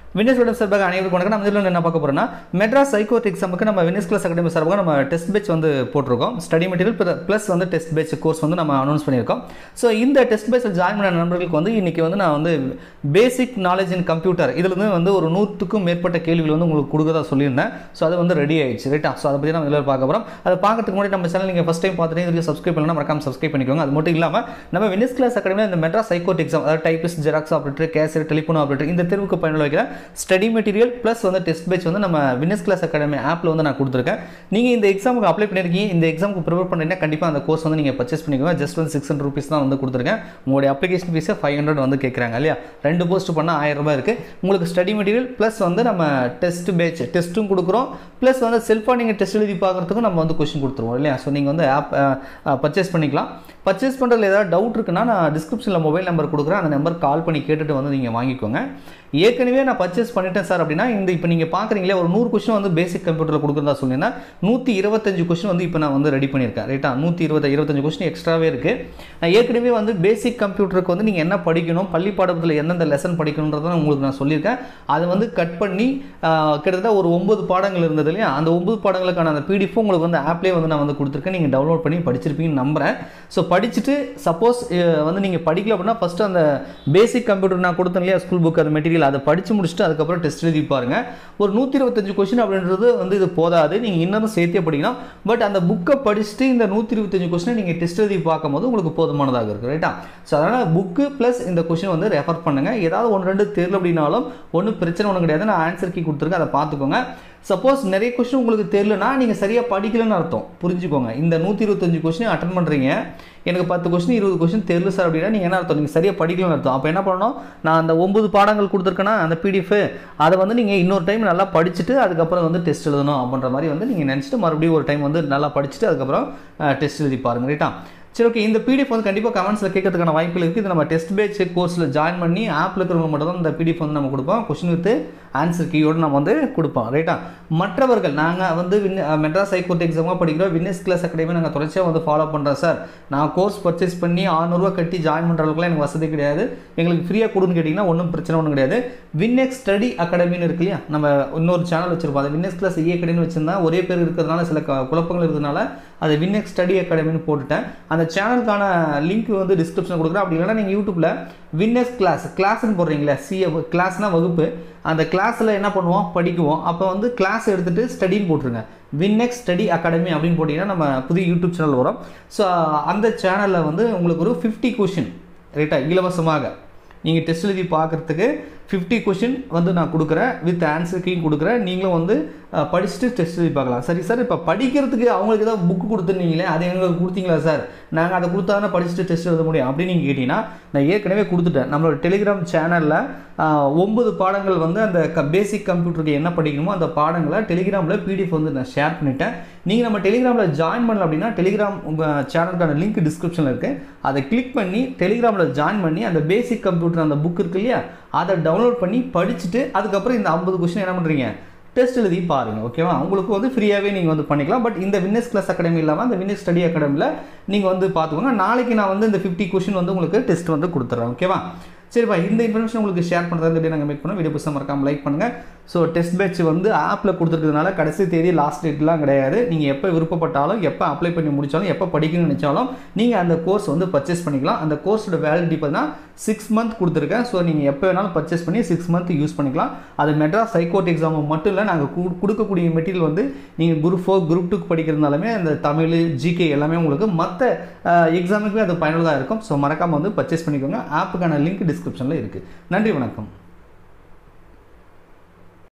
Venus விடம் சார்பாக அனைவருக்கும் வணக்கம் நம்ம இதில் என்ன பார்க்க போறோம்னா மெட்ராஸ் ஹைகோர்ட் எக்ஸாமுக்கு நம்ம வினஸ் கிளாஸ் அகாடமி சார்பாக நம்ம டெஸ்ட் பேட்ச் வந்து போட்டிருக்கோம் ஸ்டடி மெட்டீரியல் ப்ளஸ் வந்து டெஸ்ட் பேட்ச் கோர்ஸ் வந்து நம்ம அனௌன்ஸ் பண்ணியிருக்கோம் ஸோ இந்த டெஸ்ட் பேட்சில் ஜாயின் பண்ண நண்பர்களுக்கு வந்து இன்னைக்கு வந்து நான் வந்து பேசிக் நாலேஜ் இன் கம்ப்யூட்டர் இதுல இருந்து வந்து ஒரு நூற்றுக்கும் மேற்பட்ட கேள்விகள் வந்து உங்களுக்கு கொடுக்கறதா சொல்லியிருந்தேன் ஸோ அது வந்து ரெடி ஆயிடுச்சு ரைட்டா ஸோ அதை பற்றி நம்ம இதில் பார்க்க போகிறோம் அதை பார்க்கறதுக்கு முன்னாடி நம்ம சேனல் நீங்கள் ஃபஸ்ட் டைம் பார்த்துட்டு இதுக்கு சப்ஸ்கிரைப் பண்ணலாம் மறக்காம சப்ஸ்கிரைப் பண்ணிக்கோங்க அது மட்டும் இல்லாமல் நம்ம வினஸ் கிளாஸ் அகாடமியில் இந்த மெட்ராஸ் ஹைகோர்ட் எக்ஸாம் அதாவது typist xerox operator cashier telephone operator இந்த தேர்வுக்கு பயனுள்ள வைக்கிற ஸ்டடி மெட்டீரியல் ப்ளஸ் வந்து டெஸ்ட் பேட்ச் வந்து நம்ம வினஸ் கிளாஸ் அகாடமி ஆப்பில் வந்து நான் கொடுத்துருக்கேன் நீங்கள் இந்த எக்ஸாமுக்கு அப்ளை பண்ணியிருக்கீங்க இந்த எக்ஸாமுக்கு ப்ரிப்பேர் பண்ணுறீங்கன்னா கண்டிப்பாக அந்த கோர்ஸ் வந்து நீங்கள் பர்ச்சேஸ் பண்ணிக்கோங்க ஜஸ்ட் வந்து சிக்ஸ் ஹண்ட்ரட் ருபீஸ் தான் வந்து கொடுத்துருக்கேன் உங்களுடைய அப்ளிகேஷன் ஃபீஸே ஃபைவ் ஹண்ட்ரட் வந்து கேட்குறாங்க இல்லையா ரெண்டு போஸ்ட் பண்ணால் ஆயிரம் ரூபாய் இருக்குது உங்களுக்கு ஸ்டடி மெட்டீரியல் ப்ளஸ் வந்து நம்ம டெஸ்ட் பேட்ச் டெஸ்ட்டும் கொடுக்குறோம் ப்ளஸ் வந்து செல்ஃபாக நீங்கள் டெஸ்ட் எழுதி பார்க்குறதுக்கும் நம்ம வந்து கொஷின் கொடுத்துருவோம் இல்லையா ஸோ நீங்கள் வந்து ஆப் பர்ச்சேஸ் பண்ணிக்கலாம் பர்ச்சேஸ் பண்ணுறதுல ஏதாவது டவுட் இருக்குன்னா நான் டிஸ்கிரிப்ஷனில் மொபைல் நம்பர் கொடுக்குறேன் அந்த நம்பர் கால் பண்ணி கேட்டுட்டு வந்து நீங்கள் வாங்கிக்கோங்க ஏற்கனவே நான் பர்ச்சேஸ் பண்ணிட்டேன் சார் அப்படின்னா இந்த இப்போ நீங்கள் பார்க்குறீங்களே ஒரு நூறு கொஷின் வந்து பேசிக் கம்ப்யூட்டரில் கொடுக்குறதா சொல்லியிருந்தேன் நூற்றி இருபத்தஞ்சு கொஷின் வந்து இப்போ நான் வந்து ரெடி பண்ணியிருக்கேன் ரைட்டா நூற்றி இருபது இருபத்தஞ்சு கொஷின் எக்ஸ்ட்ராவே இருக்குது நான் ஏற்கனவே வந்து பேசிக் கம்ப்யூட்டருக்கு வந்து நீங்கள் என்ன படிக்கணும் பள்ளி பாடத்தில் எந்தெந்த லெசன் படிக்கணுன்றதை உங்களுக்கு நான் சொல்லியிருக்கேன் அதை வந்து கட் பண்ணி ஆஹ், கிட்டத்தட்ட ஒரு ஒன்பது பாடங்கள் இருந்தது இல்லையா அந்த ஒன்பது பாடங்களுக்கான அந்த பிடிஎஃப் உங்களுக்கு வந்து ஆப்லேயே வந்து நான் வந்து கொடுத்துருக்கேன் நீங்கள் டவுன்லோட் பண்ணி படிச்சிருப்பீங்கன்னு நம்புறேன் ஸோ படிச்சுட்டு சப்போஸ் வந்து நீங்கள் படிக்கல அப்படின்னா ஃபஸ்ட்டு அந்த பேசிக் கம்ப்யூட்டர் நான் கொடுத்தேன் இல்லையா ஸ்கூல் புக் அந்த மெட்டீரியல் அதை படித்து முடிச்சுட்டு அதுக்கப்புறம் டெஸ்ட் எழுதி பாருங்க ஒரு நூற்றி இருபத்தஞ்சு கொஸ்டின் அப்படின்றது வந்து இது போதாது நீங்கள் இன்னும் சேர்த்தே படிக்கலாம் பட் அந்த புக்கை படிச்சுட்டு இந்த நூற்றி இருபத்தஞ்சு கொஸ்டினை நீங்கள் டெஸ்ட் எழுதி பார்க்கும்போது உங்களுக்கு போதுமானதாக இருக்குது ரைட்டா ஸோ அதனால் புக்கு ப்ளஸ் இந்த கொஸ்டின் வந்து ரெஃபர் பண்ணுங்கள் ஏதாவது ஒன்று ரெண்டு தெரியல அப்படின்னாலும் ஒன்றும் பிரச்சனை ஒன்றும் கிடையாது நான் ஆன்சர் கீ கொடுத்துருக்கேன் அதை பார்த்துக்கோங்க சப்போஸ் நிறைய கொஸ்டின் உங்களுக்கு தெரியலனா நீங்கள் சரியாக படிக்கலன்னு அர்த்தம் புரிஞ்சுக்கோங்க இந்த நூற்றி இருபத்தஞ்சு கொஸ்டின் அட்டன் பண்ணுறீங்க எனக்கு பத்து கொஸ்டின் இருபது கொஸ்டின் தெரியல சார் அப்படின்னா நீங்கள் என்ன அர்த்தம் நீங்கள் சரியாக படிக்கலன்னு அர்த்தம் அப்போ என்ன பண்ணணும் நான் அந்த ஒன்பது பாடங்கள் கொடுத்துருக்கேன்னா அந்த பிடிஎஃப் அதை வந்து நீங்கள் இன்னொரு டைம் நல்லா படிச்சுட்டு அதுக்கப்புறம் வந்து டெஸ்ட் எழுதணும் அப்படின்ற மாதிரி வந்து நீங்கள் நினச்சிட்டு மறுபடியும் ஒரு டைம் வந்து நல்லா படிச்சுட்டு அதுக்கப்புறம் டெஸ்ட் எழுதி பாருங்க ரைட்டா சரி ஓகே இந்த பிடிஎஃப் வந்து கண்டிப்பாக கமெண்ட்ஸில் கேட்கறதுக்கான வாய்ப்புகள் இருக்குது இது நம்ம டெஸ்ட் பேட்ச் கோர்ஸில் ஜாயின் பண்ணி ஆப்பில் இருக்கிறவங்க மட்டும் தான் இந்த பிடிஎஃப் வந்து நம்ம கொடுப்போம் கொஸ்டின் வித் ஆன்சர் கீயோடு நம்ம வந்து கொடுப்போம் ரைட்டா மற்றவர்கள் நாங்கள் வந்து வின் மெட்ராஸ் ஹைகோர்ட் எக்ஸாமாக படிக்கிறோம் வின்னஸ் கிளாஸ் அகாடமி நாங்கள் தொடர்ச்சியாக வந்து ஃபாலோ பண்ணுறோம் சார் நான் கோர்ஸ் பர்ச்சேஸ் பண்ணி 600 ரூபாய் கட்டி ஜாயின் பண்ணுற அளவுக்குலாம் எனக்கு வசதி கிடையாது எங்களுக்கு ஃப்ரீயாக கொடுன்னு கேட்டிங்கன்னா ஒன்றும் பிரச்சனை ஒன்றும் கிடையாது வின்னெக்ஸ் ஸ்டடி அகாடமின்னு இருக்கு இல்லையா நம்ம இன்னொரு சேனல் வச்சிருப்போம் அது வின்னெக்ஸ் கிளாஸ் ஏ அகாடமி வச்சிருந்தா ஒரே பேர் இருக்கிறதுனால சில க- குழப்பங்கள் இருக்கிறதுனால அதை வின்னெக்ஸ் ஸ்டடி அகாடமின்னு போட்டுட்டேன் அந்த சேனலுக்கான லிங்க் வந்து டிஸ்கிரிப்ஷன் கொடுக்குறேன் அப்படி இல்லைன்னா நீங்கள் யூடியூப்பில் வின்னர்ஸ் கிளாஸ் கிளாஸ்னு போடுறீங்களா சிஏ கிளாஸ்னால் வகுப்பு அந்த கிளாஸில் என்ன பண்ணுவோம் படிக்குவோம் அப்போ வந்து கிளாஸ் எடுத்துகிட்டு ஸ்டடின்னு போட்டுருங்க வின்னெக்ஸ் ஸ்டடி அகாடமி அப்படின்னு போட்டிங்கன்னா நம்ம புதிய யூடியூப் சேனல் வரும் ஸோ அந்த சேனலில் வந்து உங்களுக்கு ஒரு ஃபிஃப்டி கொஷின் ரைட்டா இலவசமாக நீங்கள் டெஸ்ட் எழுதி பார்க்குறதுக்கு ஃபிஃப்டி கொஷின் வந்து நான் கொடுக்குறேன் வித் ஆன்சர் கீயும் கொடுக்குறேன் நீங்களும் வந்து அஹ், படிச்சுட்டு டெஸ்ட் எழுதி பார்க்கலாம் சரி சார் இப்போ படிக்கிறதுக்கு அவங்களுக்கு ஏதாவது புக்கு கொடுத்துருந்தீங்களே அதை எங்களுக்கு கொடுத்தீங்களா சார் நாங்கள் அதை கொடுத்தா தானே படிச்சுட்டு டெஸ்ட் எழுத முடியும் அப்படின்னு நீங்கள் கேட்டிங்கன்னா நான் ஏற்கனவே கொடுத்துட்டேன் நம்மளோட டெலிகிராம் சேனலில் ஒன்பது பாடங்கள் வந்து அந்த க பேசிக் கம்ப்யூட்டருக்கு என்ன படிக்கணுமோ அந்த பாடங்களை டெலிகிராமில் பிடிஎஃப் வந்து நான் ஷேர் பண்ணிட்டேன் நீங்கள் நம்ம டெலிகிராமில் ஜாயின் பண்ணல அப்படின்னா டெலிகிராம் உங்கள் சேனலுக்கான லிங்க் டிஸ்கிரிப்ஷனில் இருக்குது அதை கிளிக் பண்ணி டெலிகிராமில் ஜாயின் பண்ணி அந்த பேசிக் கம்ப்யூட்டர் அந்த புக் இருக்கு இல்லையா அதை டவுன்லோட் பண்ணி படிச்சுட்டு அதுக்கப்புறம் இந்த ஐம்பது கொஸ்டின் என்ன பண்ணுறீங்க டெஸ்ட் எழுதி பாருங்க ஓகேவா உங்களுக்கு வந்து ஃப்ரீயாகவே நீங்கள் வந்து பண்ணிக்கலாம் பட் இந்த வின்னஸ் கிளாஸ் அகாடமி இல்லாமல் அந்த வின்னஸ் ஸ்டடி அகாடமியில் நீங்கள் வந்து பார்த்துக்கோங்க நாளைக்கு நான் வந்து இந்த ஃபிஃப்டி கொஷின் வந்து உங்களுக்கு டெஸ்ட் வந்து கொடுத்துட்றேன் ஓகேவா சரிப்பா இந்த இன்ஃபர்மேஷன் உங்களுக்கு ஷேர் பண்ணுறது எப்படி நாங்கள் மேக் பண்ணோம் வீடியோ புதுசாக மறக்காம லைக் பண்ணுங்கள் ஸோ டெஸ்ட் பேட்ச் வந்து ஆப்பில் கொடுத்துருக்கிறதுனால கடைசி தேதி லாஸ்ட் டேட்லாம் கிடையாது நீங்கள் எப்போ விருப்பப்பட்டாலும் எப்போ அப்ளை பண்ணி முடிச்சாலும் எப்போ படிக்கணும்னு நினச்சாலும் நீங்கள் அந்த கோர்ஸ் வந்து பர்ச்சேஸ் பண்ணிக்கலாம் அந்த கோர்ஸோட வேலிடிட்டி பார்த்தீங்கன்னா சிக்ஸ் மந்த் கொடுத்துருக்கேன் ஸோ நீங்கள் எப்போ வேணாலும் பர்ச்சேஸ் பண்ணி சிக்ஸ் மந்த் யூஸ் பண்ணிக்கலாம் அது மெட்ராஸ் ஹைகோர்ட் எக்ஸாம் மட்டும் இல்லை நாங்கள் கொடுக்கக்கூடிய மெட்டீரியல் வந்து நீங்கள் குரூப் ஃபோர் குரூப் டூக்கு படிக்கிறதுனாலுமே அந்த தமிழ் ஜிகே எல்லாமே உங்களுக்கு மற்ற எக்ஸாமுக்குமே அது பயனுள்ளதாக இருக்கும் ஸோ மறக்காமல் வந்து பர்ச்சேஸ் பண்ணிக்கோங்க ஆப்புக்கான லிங்க் டிஸ்கிரிப்ஷனில் இருக்குது நன்றி வணக்கம்